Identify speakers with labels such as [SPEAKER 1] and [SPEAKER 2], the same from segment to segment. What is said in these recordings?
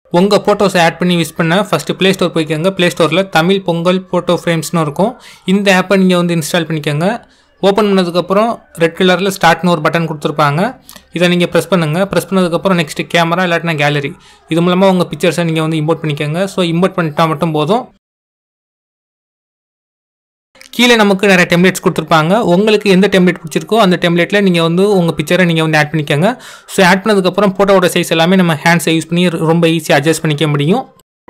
[SPEAKER 1] உங்கள் ஃபோட்டோஸை ஆட் பண்ணி யூஸ் பண்ண ஃபஸ்ட்டு ப்ளே ஸ்டோர் போய்க்கோங்க ப்ளே ஸ்டோரில் தமிழ் பொங்கல் ஃபோட்டோ ஃப்ரேம்ஸ்னு இருக்கும் இந்த ஆப்பை நீங்கள் வந்து இன்ஸ்டால் பண்ணிக்கோங்க ஓப்பன் பண்ணதுக்கப்புறம் ரெட் கலரில் ஸ்டார்ட்னு ஒரு பட்டன் கொடுத்துருப்பாங்க இதை நீங்கள் ப்ரெஸ் பண்ணுங்கள் ப்ரெஸ் பண்ணதுக்கப்புறம் நெக்ஸ்ட் கேமரா இல்லாட்டினா கேலரி இது மூலமாக உங்கள் பிக்சர்ஸை நீங்கள் வந்து இம்போர்ட் பண்ணிக்கோங்க ஸோ இம்போர்ட் பண்ணிட்டா மட்டும் போதும் கீழே நமக்கு நிறைய டெம்ப்ளேட்ஸ் கொடுத்துருப்பாங்க உங்களுக்கு எந்த டெம்ப்ளேட் பிடிச்சிருக்கோ அந்த டெம்ப்ளேட்டில் நீங்கள் வந்து உங்கள் பிக்சரை நீங்கள் வந்து ஆட் பண்ணிக்கோங்க ஸோ ஆட் பண்ணதுக்கப்புறம் ஃபோட்டோவோட சைஸ் எல்லாமே நம்ம ஹேண்ட்ஸை யூஸ் பண்ணி ரொம்ப ஈஸியாக அட்ஜஸ்ட் பண்ணிக்க முடியும்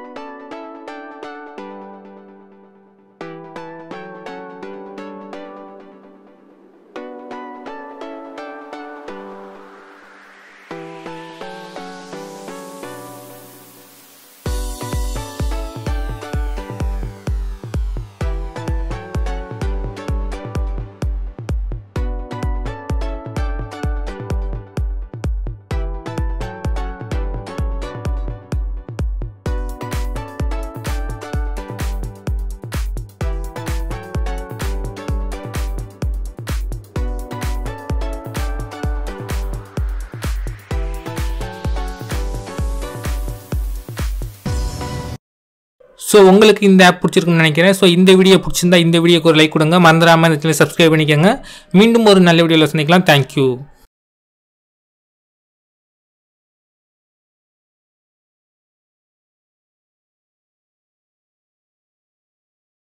[SPEAKER 1] ஸோ உங்களுக்கு இந்த ஆப் பிடிச்சிருக்குன்னு நினைக்கிறேன் ஸோ இந்த வீடியோ பிடிச்சிருந்தா இந்த வீடியோக்கு ஒரு லைக் கொடுங்க மறந்துடாமல் இந்த சேனல் சப்ஸ்கிரைப் பண்ணிக்கோங்க மீண்டும் ஒரு நல்ல வீடியோவில் சந்திக்கலாம் தேங்க்யூ